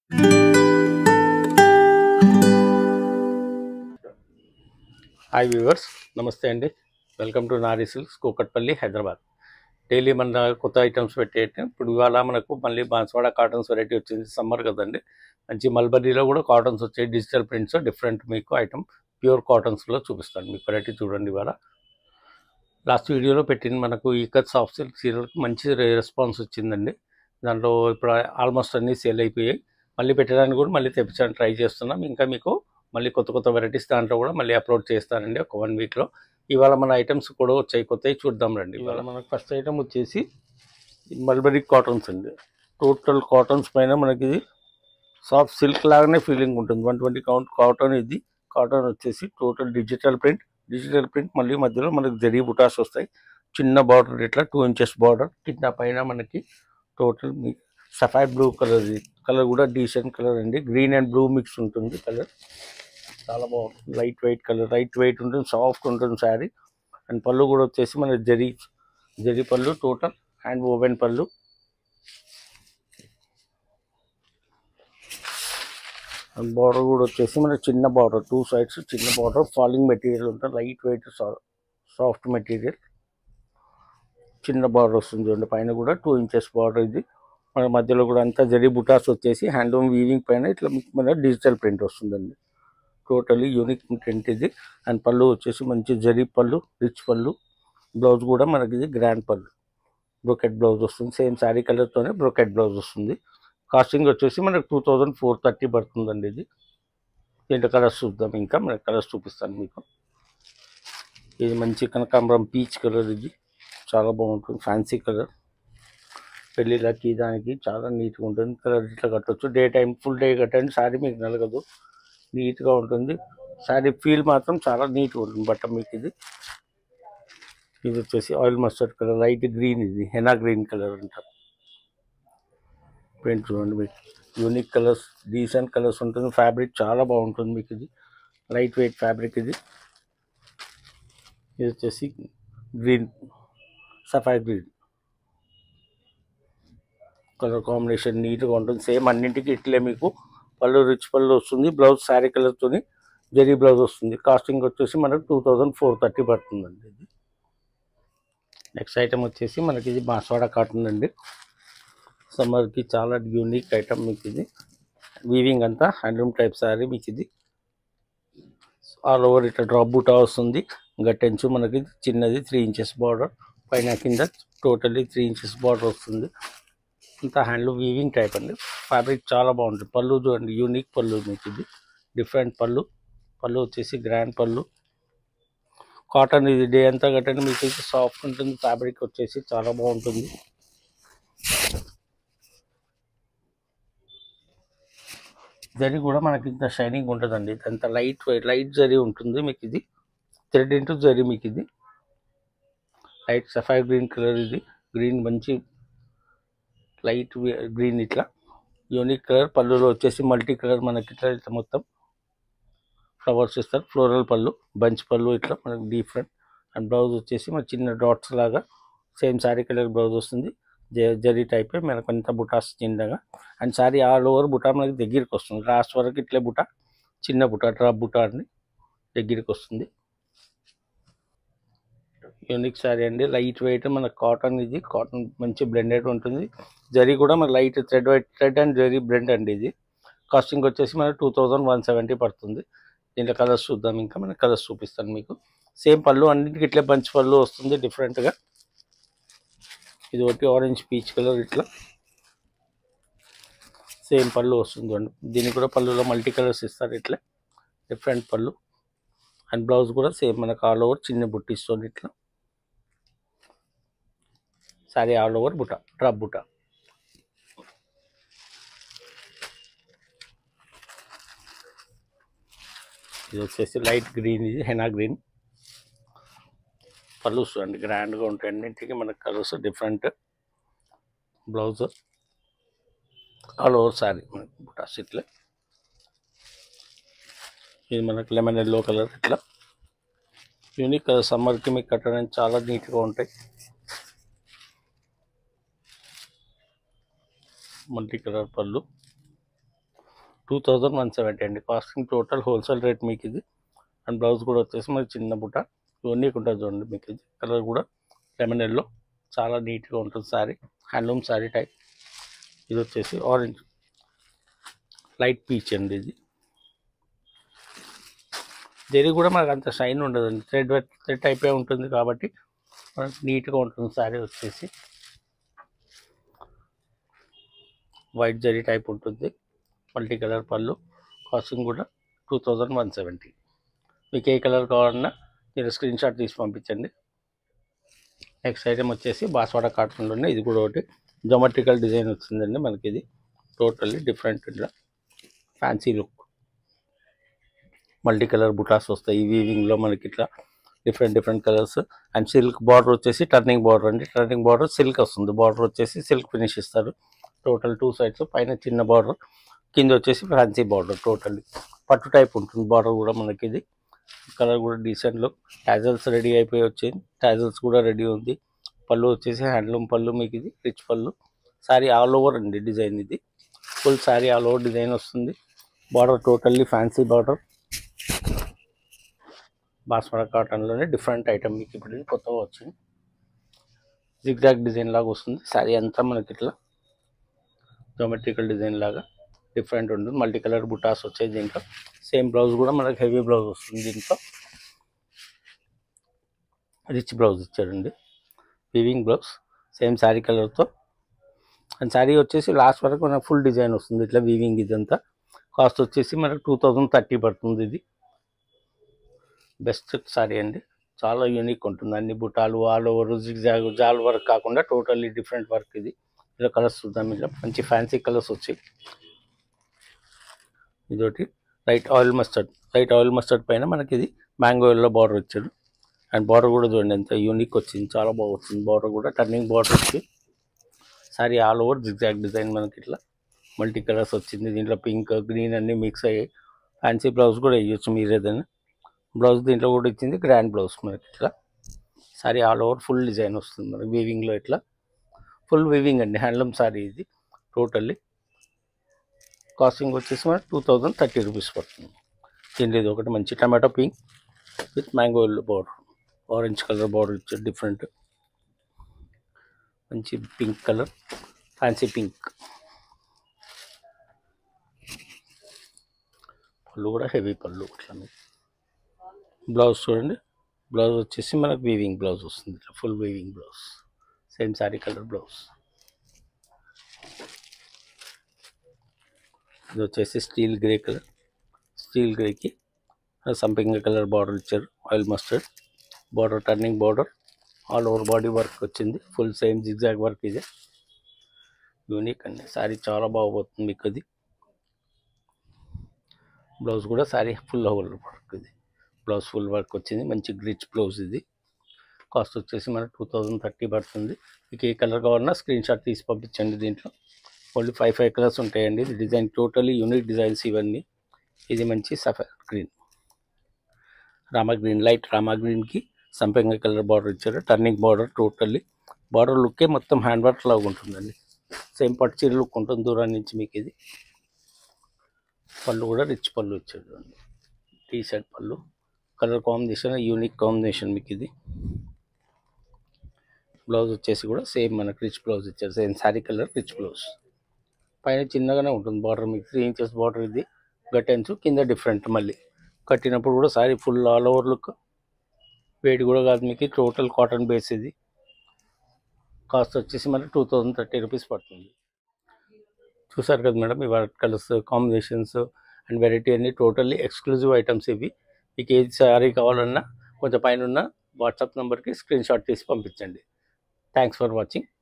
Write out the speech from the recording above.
hi viewers నమస్తే అండి welcome to Nari silks Kukatpally Hyderabad daily మన కొత్త ఐటమ్స్ పెట్టే ఇప్పుడు ఇవాళ మనకు మళ్ళీ బాన్స్వాడ కాటన్స్ వెరైటీ వచ్చింది సమ్మర్ కదండి మంచి మల్బరీలో కూడా కాటన్స్ వచ్చాయి డిజిటల్ ప్రింట్స్ డిఫరెంట్ మీకు ఐటమ్ ప్యూర్ కాటన్స్లో చూపిస్తాను మీకు వెరైటీ చూడండి ఇవాళ లాస్ట్ వీడియోలో పెట్టిన మనకు ఈకత్ సాఫ్ట్ సిల్క్ సీరియల్కి మంచి రెస్పాన్స్ వచ్చిందండి దాంట్లో ఇప్పుడు ఆల్మోస్ట్ అన్నీ సేల్ అయిపోయాయి మళ్ళీ పెట్టడానికి కూడా మళ్ళీ తెప్పించడానికి ట్రై చేస్తున్నాం ఇంకా మీకు మళ్ళీ కొత్త కొత్త వెరైటీస్ దాంట్లో కూడా మళ్ళీ అప్లోడ్ చేస్తానండి ఒక వన్ వీక్లో ఇవాళ మన ఐటమ్స్ కూడా వచ్చాయి కొత్తవి చూద్దాం రండి ఇవాళ మనకు ఫస్ట్ ఐటమ్ వచ్చేసి మల్బరీ కాటన్స్ అండి టోటల్ కాటన్స్ పైన మనకి ఇది సాఫ్ట్ సిల్క్ లాగానే ఫీలింగ్ ఉంటుంది వన్ ట్వంటీ కౌంట్ కాటన్ ఇది కాటన్ వచ్చేసి total digital print digital print మళ్ళీ మధ్యలో మనకి జరీ బుటాస్ వస్తాయి చిన్న బార్డర్ ఇట్లా టూ ఇంచెస్ బార్డర్ కింద పైన మనకి టోటల్ సఫైడ్ బ్లూ కలర్ ఇది కలర్ కూడా డీసెంట్ కలర్ అండి గ్రీన్ అండ్ బ్లూ మిక్స్ ఉంటుంది కలర్ చాలా బాగుంటుంది light weight colour light weight ఉంటుంది సాఫ్ట్ ఉంటుంది శారీ అండ్ పళ్ళు కూడా వచ్చేసి మన జరీ జరీ పళ్ళు టోటల్ అండ్ ఓవెన్ పళ్ళు అండ్ బార్డర్ కూడా వచ్చేసి మన చిన్న బార్డర్ టూ సైడ్స్ చిన్న బార్డర్ ఫాలింగ్ మెటీరియల్ ఉంటుంది లైట్ వెయిట్ సాఫ్ట్ మెటీరియల్ చిన్న బార్డర్ వస్తుంది చూడండి పైన కూడా టూ ఇంచెస్ బార్డర్ ఇది మన మధ్యలో కూడా అంతా జరీ బుటాస్ వచ్చేసి హ్యాండ్లూమ్ వీవింగ్ పైన ఇట్లా మీకు మన డిజిటల్ ప్రింట్ వస్తుందండి టోటలీ యూనిక్ ప్రింట్ ఇది అండ్ పళ్ళు వచ్చేసి మంచి జరీ పళ్ళు రిచ్ పళ్ళు బ్లౌజ్ కూడా మనకి ఇది గ్రాండ్ పళ్ళు బ్రోకెట్ బ్లౌజ్ వస్తుంది సేమ్ శారీ కలర్తోనే బ్రోకెట్ బ్లౌజ్ వస్తుంది కాస్టింగ్ వచ్చేసి మనకు టూ థౌజండ్ ఫోర్ థర్టీ పడుతుందండి ఇది దీంట్లో కలర్స్ చూద్దాం ఇంకా మనకి కలర్స్ చూపిస్తాను మీకు ఇది మంచి కనకాంబరం పీచ్ కలర్ ఇది చాలా బాగుంటుంది ఫ్యాన్సీ కలర్ పెళ్ళిళ్ళకి దానికి చాలా నీట్గా ఉంటుంది కలర్ ఇట్లా కట్టొచ్చు డే టైం ఫుల్ డే కట్టండి శారీ మీకు నలగదు నీట్గా ఉంటుంది శారీ ఫీల్ మాత్రం చాలా నీట్గా ఉంటుంది బట్ట మీకు ఇది ఇది వచ్చేసి oil mustard colour light green ఇది హెనా గ్రీన్ కలర్ అంటారు ప్రింట్ చూడండి మీకు యూనిక్ కలర్స్ డీసెంట్ కలర్స్ ఉంటుంది ఫ్యాబ్రిక్ చాలా బాగుంటుంది మీకు ఇది లైట్ వెయిట్ ఫ్యాబ్రిక్ ఇది ఇది వచ్చేసి గ్రీన్ సఫాయి గ్రీన్ కలర్ కాంబినేషన్ నీట్గా ఉంటుంది సేమ్ అన్నింటికి ఇట్లే మీకు పళ్ళు రిచ్ పళ్ళు వస్తుంది బ్లౌజ్ శారీ కలర్తో జరీ బ్లౌజ్ వస్తుంది కాస్టింగ్ వచ్చేసి మనకు టూ థౌజండ్ ఫోర్ థర్టీ పడుతుందండి ఇది నెక్స్ట్ ఐటమ్ వచ్చేసి మనకి ఇది బాన్స్వాడ కాటన్ అండి సమ్మర్కి చాలా యూనిక్ ఐటమ్ మీకు ఇది వీవింగ్ అంతా హ్యాండ్లూమ్ టైప్ శారీ మీకు ఇది ఆల్ ఓవర్ ఇట్లా డ్రాప్ బూటా వస్తుంది గట్టెంచు మనకి చిన్నది త్రీ ఇంచెస్ బార్డర్ పైన కింద టోటల్లీ త్రీ ఇంచెస్ బార్డర్ వస్తుంది అంతా హ్యాండ్లూమ్ వీవింగ్ టైప్ అండి ఫ్యాబ్రిక్ చాలా బాగుంటుంది పళ్ళు చూడండి యూనిక్ పళ్ళు మీకు ఇది డిఫరెంట్ పళ్ళు పళ్ళు వచ్చేసి గ్రాండ్ పళ్ళు కాటన్ ఇది డే అంతా కట్టండి మీకు అయితే సాఫ్ట్ ఉంటుంది ఫ్యాబ్రిక్ వచ్చేసి చాలా బాగుంటుంది జరీ కూడా మనకి ఇంత షైనింగ్ ఉంటుందండి అంత లైట్ లైట్ జరీ ఉంటుంది మీకు ఇది థ్రెడ్ ఇంటూ జరీ మీకు ఇది లైట్ సఫాయి గ్రీన్ కలర్ ఇది గ్రీన్ మంచి లైట్ గ్రీన్ ఇట్లా యూనిక్ కలర్ పళ్ళులో వచ్చేసి మల్టీ కలర్ మనకి ఇట్లా ఇట్లా మొత్తం ఫ్లవర్స్ ఇస్తారు ఫ్లోరల్ పళ్ళు బంచ్ పళ్ళు ఇట్లా మనకి డిఫరెంట్ అండ్ బ్లౌజ్ వచ్చేసి మన చిన్న డాట్స్ లాగా సేమ్ శారీ కలర్ బ్లౌజ్ వస్తుంది జ- జరీ టైపే మనకు అంత బుటాస్ చిన్నగా అండ్ శారీ ఆల్ ఓవర్ బుటా మనకి దగ్గరికి వస్తుంది లాస్ట్ వరకు ఇట్లే బుటా చిన్న బుటా డ్రాప్ బుటా అని దగ్గరికి వస్తుంది యూనిక్ శారీ అండి లైట్ వెయిట్ మన కాటన్ ఇది కాటన్ మంచి బ్లెండెడ్ ఉంటుంది జరీ కూడా మన light thread white thread and zari blend అండి ఇది కాస్టింగ్ వచ్చేసి మనకి టూ థౌజండ్ వన్ సెవెంటీ పడుతుంది దీంట్లో కలర్స్ చూద్దాం ఇంకా మన కలర్స్ చూపిస్తాను మీకు సేమ్ పళ్ళు అన్నింటికి ఇట్లా బంచ్ పళ్ళు వస్తుంది డిఫరెంట్గా ఇది ఒకటి ఆరెంజ్ పీచ్ కలర్ ఇట్లా సేమ్ పళ్ళు వస్తుంది అండి దీనికి కూడా పళ్ళులో మల్టీ కలర్స్ ఇస్తారు ఇట్లా డిఫరెంట్ పళ్ళు అండ్ బ్లౌజ్ కూడా సేమ్ మనకు ఆల్ ఓవర్ చిన్న బుట్ట ఇస్తుంది ఇట్లా సారీ ఆల్ ఓవర్ బుట్ట డ్రాప్ బుట్ట ఇది వచ్చేసి లైట్ గ్రీన్ ఇది హెనా గ్రీన్ పళ్ళు చూడండి గ్రాండ్గా ఉంటాయి అన్నింటికి మనకు colours different blouse all over sari మనకి బుటాస్ ఇట్లా ఇది మనకి లెమన్ ఎల్లో కలర్ ఇట్లా యూనిక్ కలర్ సమ్మర్కి మీకు కట్టడానికి చాలా నీట్గా ఉంటాయి మల్టీ కలర్ పళ్ళు టూ థౌజండ్ వన్ సెవెంటీ అండి కాస్టింగ్ టోటల్ హోల్సేల్ రేట్ మీకు ఇది అండ్ బ్లౌజ్ కూడా వచ్చేసి మరి చిన్న బుట్ట యూనిక్ ఉంటుంది చూడండి మీకు ఇది కలర్ కూడా లెమన్ ఎల్లో చాలా నీట్గా ఉంటుంది శారీ హ్యాండ్లూమ్ శారీ టైప్ ఇది వచ్చేసి ఆరెంజ్ లైట్ పీచ్ అండి ఇది జరీ కూడా మనకు అంత షైన్ ఉండదండి థ్రెడ్ థ్రెడ్ టైపే ఉంటుంది కాబట్టి మనకు నీట్గా ఉంటుంది శారీ వచ్చేసి వైట్ జరీ టైప్ ఉంటుంది మల్టీ కలర్ పళ్ళు కాస్టింగ్ కూడా టూ థౌజండ్ వన్ సెవెంటీ మీకు ఏ కలర్ కావాలన్నా మీరు స్క్రీన్ షాట్ తీసి పంపించండి నెక్స్ట్ ఐటమ్ వచ్చేసి బాస్వాడ కాటన్లోనే ఇది కూడా ఒకటి జోమెట్రికల్ డిజైన్ వచ్చిందండి మనకి ఇది టోటల్లీ డిఫరెంట్ ఇట్లా ఫ్యాన్సీ లుక్ మల్టీ కలర్ బుటాస్ వస్తాయి ఈ వీవింగ్లో మనకి ఇట్లా different different colours and silk border వచ్చేసి టర్నింగ్ బార్డర్ అండి టర్నింగ్ బార్డర్ సిల్క్ వస్తుంది బార్డర్ వచ్చేసి సిల్క్ ఫినిష్ ఇస్తారు టోటల్ టూ సైడ్స్ పైన చిన్న బార్డర్ కింద వచ్చేసి ఫ్యాన్సీ బార్డర్ టోటల్లీ పట్టు టైప్ ఉంటుంది బార్డర్ కూడా మనకి ఇది కలర్ కూడా డీసెంట్ లుక్ టాజల్స్ రెడీ అయిపోయి వచ్చాయి టాజల్స్ కూడా రెడీ ఉంది పళ్ళు వచ్చేసి హ్యాండ్లూమ్ పళ్ళు మీకు ఇది రిచ్ పళ్ళు సారీ ఆల్ ఓవర్ అండి డిజైన్ ఇది full sari all over design వస్తుంది బార్డర్ టోటల్లీ ఫ్యాన్సీ బార్డర్ బాస్మర కాటన్లోనే డిఫరెంట్ ఐటమ్ మీకు ఇప్పుడు ఇది కొత్తగా వచ్చింది జిగ్జాగ్ డిజైన్ లాగా వస్తుంది శారీ అంతా మనకి ఇట్లా జోమెట్రికల్ డిజైన్ లాగా డిఫరెంట్ ఉంటుంది మల్టీ కలర్ బుటాస్ వచ్చాయి దీంట్లో సేమ్ బ్లౌజ్ కూడా మనకి హెవీ బ్లౌజ్ వస్తుంది దీంట్లో రిచ్ బ్లౌజ్ ఇచ్చారండి వివింగ్ బ్లౌజ్ సేమ్ శారీ కలర్తో అండ్ శారీ వచ్చేసి లాస్ట్ వరకు మనకు ఫుల్ డిజైన్ వస్తుంది ఇట్లా వీవింగ్ ఇదంతా కాస్ట్ వచ్చేసి మనకు టూ థౌజండ్ థర్టీ పడుతుంది ఇది బెస్ట్ శారీ అండి చాలా యూనిక్ ఉంటుంది అన్ని బుటాలు ఆల్ ఓవర్ జిగ్జాగ్ జాల్ వర్క్ కాకుండా టోటల్లీ డిఫరెంట్ వర్క్ ఇది ఇలా కలర్స్ చూద్దాం ఇలా మంచి ఫ్యాన్సీ కలర్స్ వచ్చాయి ఇదొకటి light oil mustard light oil mustard పైన మనకి ఇది మ్యాంగో ఎల్లో బార్డర్ వచ్చాడు అండ్ బార్డర్ కూడా చూడండి ఎంత యూనిక్ వచ్చింది చాలా బాగా వచ్చింది బార్డర్ కూడా టర్నింగ్ బార్డర్ వచ్చి sari all over zigzag design మనకి ఇట్లా మల్టీ కలర్స్ వచ్చింది దీంట్లో పింక్ గ్రీన్ అన్నీ మిక్స్ అయ్యాయి ఫ్యాన్సీ బ్లౌజ్ కూడా వేయచ్చు మీరు ఏదైనా బ్లౌజ్ దీంట్లో కూడా ఇచ్చింది గ్రాండ్ బ్లౌజ్ మనకి ఇట్లా sari all over full design వస్తుంది మనకి వీవింగ్లో ఇట్లా ఫుల్ వీవింగ్ అండి హ్యాండ్లూమ్ సారీ ఇది టోటల్లీ కాస్టింగ్ వచ్చేసి మనకి టూ థౌజండ్ థర్టీ రూపీస్ పడుతుంది దీంట్లో ఇది ఒకటి మంచి tomato pink with mango yellow border orange colour border ఇచ్చారు డిఫరెంట్ మంచి పింక్ కలర్ ఫ్యాన్సీ పింక్ పళ్ళు కూడా హెవీ పళ్ళు ఇట్లా బ్లౌజ్ చూడండి బ్లౌజ్ వచ్చేసి మనకు వీవింగ్ బ్లౌజ్ వస్తుంది ఇట్లా full weaving blouse same sari colour blouse ఇది వచ్చేసి స్టీల్ గ్రే కలర్ స్టీల్ గ్రేకి సంపింగ్ కలర్ బార్డర్ ఇచ్చారు oil mustard border turning border all over body work వచ్చింది ఫుల్ సేమ్ జిగ్జాగ్ వర్క్ ఇదే యూనిక్ అండి శారీ చాలా బాగుపోతుంది మీకు అది బ్లౌజ్ కూడా శారీ ఫుల్ ఓవర్ వర్క్ ఇది బ్లౌజ్ ఫుల్ వర్క్ వచ్చింది మంచి గ్రిచ్ బ్లౌజ్ ఇది కాస్ట్ వచ్చేసి మనకు టూ థౌజండ్ థర్టీ పడుతుంది మీకు ఏ కలర్ కావాలన్నా స్క్రీన్ షాట్ తీసి పంపించండి దీంట్లో ఓన్లీ ఫైవ్ ఫైవ్ కలర్స్ ఉంటాయండి ఇది డిజైన్ టోటలీ యూనిక్ డిజైన్స్ ఇవన్నీ ఇది మంచి సఫర్ green Rama green light Rama గ్రీన్కి సంపెంగ కలర్ బార్డర్ ఇచ్చారు టర్నింగ్ బార్డర్ టోటల్లీ బార్డర్ లుక్కే మొత్తం హ్యాండ్ వర్క్ లాగా ఉంటుందండి సేమ్ పట్టు చీర లుక్ ఉంటుంది దూరం నుంచి మీకు ఇది పళ్ళు కూడా రిచ్ పళ్ళు ఇచ్చాడు T shirt pallu colour combination unique combination మీకు ఇది బ్లౌజ్ వచ్చేసి కూడా సేమ్ మనకు రిచ్ బ్లౌజ్ ఇచ్చారు same sari colour rich blouse పైన చిన్నగానే ఉంటుంది బార్డర్ మీకు త్రీ ఇంచెస్ బార్డర్ ఇది గట్టెన్స్ కింద డిఫరెంట్ మళ్ళీ కట్టినప్పుడు కూడా sari full all over look weight కూడా కాదు మీకు టోటల్ కాటన్ బేస్ ఇది కాస్ట్ వచ్చేసి మనకి టూ థౌజండ్ థర్టీ రూపీస్ పడుతుంది చూసారు కదా మేడం ఇవాళ కలర్స్ కాంబినేషన్స్ అండ్ వెరైటీ అన్ని టోటల్లీ ఎక్స్క్లూజివ్ ఐటమ్స్ ఇవి మీకు ఏది సారీ కావాలన్నా కొంచెం పైన ఉన్న వాట్సాప్ నెంబర్కి స్క్రీన్ షాట్ తీసి పంపించండి థ్యాంక్స్ ఫర్ వాచింగ్